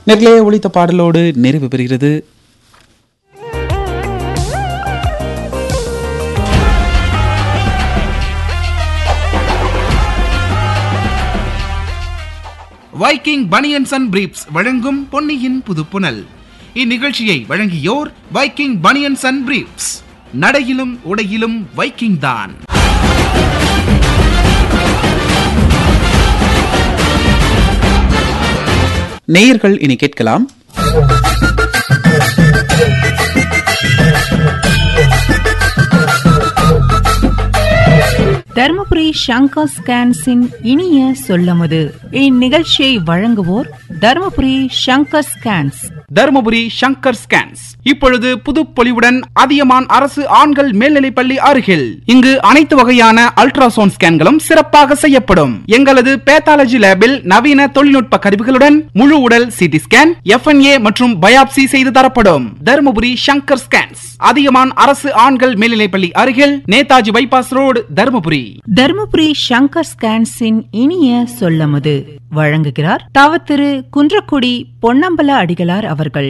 நேர்களே ஒழித்த பாடலோடு நிறைவு பெறுகிறது வைக்கிங் பனியன்ஸ் அண்ட் பிரீப்ஸ் வழங்கும் பொன்னியின் புதுப்புனல் இந்நிகழ்ச்சியை வழங்கியோர் வைக்கிங் பனியன்ஸ் அண்ட் பிரீப்ஸ் நடையிலும் உடையிலும் வைக்கிங் தான் நேயர்கள் இனி கேட்கலாம் தருமபுரி சங்கர் ஸ்கேன்ஸின் இனிய சொல்லமுது இந்நிகழ்ச்சியை வழங்குவோர் தருமபுரி சங்கர் ஸ்கேன்ஸ் தருமபுரி சங்கர் ஸ்கேன்ஸ் இப்பொழுது புதுப்பொலிவுடன் அதியமான் அரசு ஆண்கள் மேல்நிலைப்பள்ளி அருகில் இங்கு அனைத்து வகையான அல்ட்ராசவுண்ட் ஸ்கேன்களும் சிறப்பாக செய்யப்படும் எங்களது பேத்தாலஜி லேபில் நவீன தொழில்நுட்ப கருவிகளுடன் முழு உடல் சிடி ஸ்கேன் எஃப்என்ஏ மற்றும் பயாப்சி செய்து தரப்படும் தருமபுரி சங்கர் ஸ்கேன்ஸ் அதியமான் அரசு ஆண்கள் மேல்நிலைப்பள்ளி அருகில் நேதாஜி பைபாஸ் ரோடு தருமபுரி தருமபுரி சங்கர் ஸ்கேன்ஸின் இனிய சொல்லமுது வழங்குகிறார் தவ திரு குன்றக்குடி பொன்னம்பல அடிகளார் அவர்கள்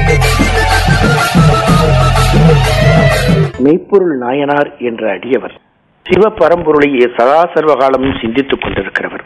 மெய்ப்பொருள் நாயனார் என்ற அடியவர் சிவபரம்பொருளையே சதா சர்வகாலமும் சிந்தித்துக் கொண்டிருக்கிறவர்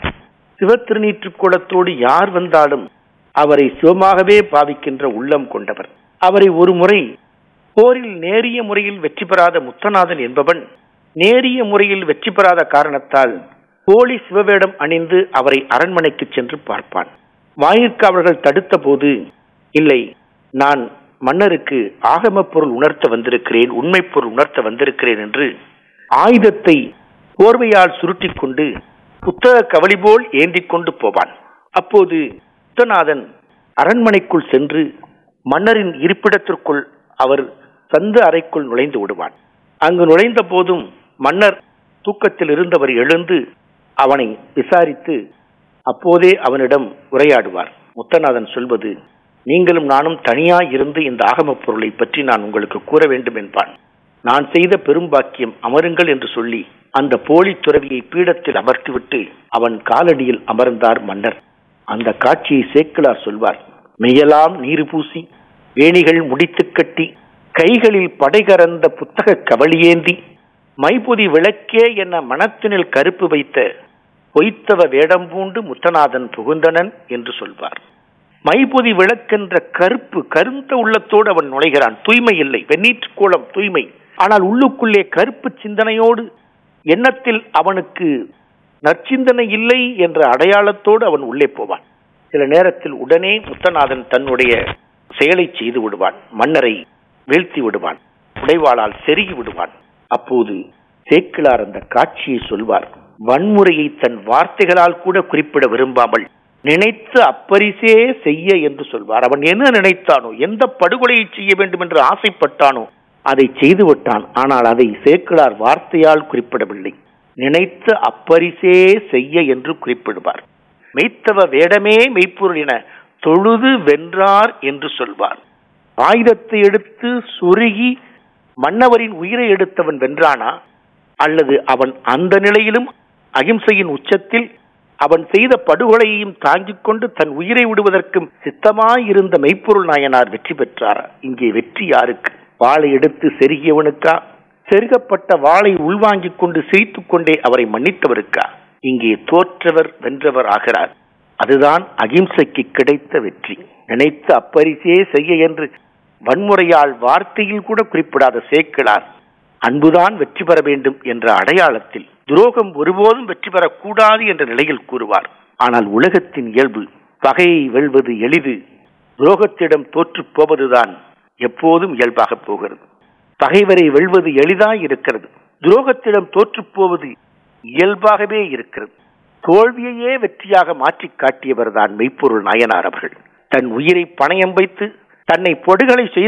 சிவத்திருநீற்றுக்குளத்தோடு யார் வந்தாலும் அவரை சிவமாகவே பாவிக்கின்ற உள்ளம் கொண்டவர் அவரை ஒரு முறை போரில் நேரிய முறையில் வெற்றி பெறாத முத்தநாதன் என்பவன் நேரிய முறையில் வெற்றி பெறாத காரணத்தால் போலி சிவவேடம் அணிந்து அவரை அரண்மனைக்கு சென்று பார்ப்பான் வாயிற்காவலர்கள் தடுத்த போது இல்லை நான் மன்னருக்கு ஆகம பொருள் உணர்த்த வந்திருக்கிறேன் உண்மை பொருள் உணர்த்த வந்திருக்கிறேன் என்று ஆயுதத்தை போர்வையால் சுருட்டிக் கொண்டு புத்தக கவலி போல் ஏந்திக் கொண்டு போவான் அப்போது புத்தநாதன் அரண்மனைக்குள் சென்று மன்னரின் இருப்பிடத்திற்குள் அவர் சந்து அறைக்குள் நுழைந்து விடுவான் அங்கு நுழைந்த போதும் மன்னர் தூக்கத்தில் இருந்தவர் எழுந்து அவனை விசாரித்து அப்போதே அவனிடம் உரையாடுவார் முத்தநாதன் சொல்வது நீங்களும் நானும் தனியாய் இருந்து இந்த ஆகமப் பொருளை பற்றி நான் உங்களுக்கு கூற வேண்டும் என்பான் நான் செய்த பெரும்பாக்கியம் அமருங்கள் என்று சொல்லி அந்த போலி துறவியை பீடத்தில் அமர்த்திவிட்டு அவன் காலடியில் அமர்ந்தார் மன்னர் அந்த காட்சியை சேக்கிலார் சொல்வார் மெய்யலாம் நீரு பூசி வேணிகள் முடித்துக் கட்டி கைகளில் படைகரந்த புத்தக கவளியேந்தி மைபொதி விளக்கே என மனத்தினில் கருப்பு வைத்த பொய்த்தவ வேடம் பூண்டு முத்தநாதன் புகுந்தனன் என்று சொல்வார் மைபொதி விளக்கென்ற கருப்பு கருந்த உள்ளத்தோடு அவன் நுழைகிறான் தூய்மை இல்லை வெந்நீற்று கோலம் தூய்மை ஆனால் உள்ளுக்குள்ளே கருப்பு சிந்தனையோடு எண்ணத்தில் அவனுக்கு நற்சிந்தனை இல்லை என்ற அடையாளத்தோடு அவன் உள்ளே போவான் சில நேரத்தில் உடனே முத்தநாதன் தன்னுடைய செயலை செய்து விடுவான் மன்னரை வீழ்த்தி விடுவான் உடைவாளால் செருகி விடுவான் அப்போது சேக்கிலார் அந்த காட்சியை சொல்வார் வன்முறையை தன் வார்த்தைகளால் கூட குறிப்பிட விரும்பாமல் நினைத்து அப்பரிசே செய்ய என்று சொல்வார் அவன் என்ன நினைத்தானோ எந்த படுகொலையை செய்ய வேண்டும் என்று ஆசைப்பட்டானோ அதை செய்து விட்டான் ஆனால் அதை சேக்கிலார் வார்த்தையால் குறிப்பிடவில்லை நினைத்து அப்பரிசே செய்ய என்று குறிப்பிடுவார் மெய்த்தவ வேடமே மெய்ப்பொருள் என தொழுது வென்றார் என்று சொல்வார் ஆயுதத்தை எடுத்து சொருகி மன்னவரின் உயிரை எடுத்தவன் வென்றானா அல்லது அவன் அந்த நிலையிலும் அகிம்சையின் உச்சத்தில் அவன் செய்த படுகொலையையும் தாங்கிக் கொண்டு தன் உயிரை விடுவதற்கும் சித்தமாயிருந்த மெய்ப்பொருள் நாயனார் வெற்றி பெற்றார் இங்கே வெற்றி யாருக்கு வாளை எடுத்து செருகியவனுக்கா செருகப்பட்ட வாளை உள்வாங்கிக் கொண்டு சிரித்துக் கொண்டே அவரை மன்னித்தவருக்கா இங்கே தோற்றவர் வென்றவர் ஆகிறார் அதுதான் அகிம்சைக்கு கிடைத்த வெற்றி நினைத்து அப்பரிசே செய்ய என்று வன்முறையால் வார்த்தையில் கூட குறிப்பிடாத சேக்கிழார் அன்புதான் வெற்றி பெற வேண்டும் என்ற அடையாளத்தில் துரோகம் ஒருபோதும் வெற்றி பெறக்கூடாது என்ற நிலையில் கூறுவார் ஆனால் உலகத்தின் இயல்பு பகையை வெல்வது எளிது துரோகத்திடம் தோற்றுப் போவதுதான் எப்போதும் இயல்பாக போகிறது பகைவரை வெல்வது எளிதாய் இருக்கிறது துரோகத்திடம் தோற்றுப் போவது இயல்பாகவே இருக்கிறது தோல்வியையே வெற்றியாக மாற்றி காட்டியவர் தான் மெய்ப்பொருள் நாயனார் அவர்கள் தன் உயிரை பணயம் வைத்து தன்னை பொடுகளை செய்து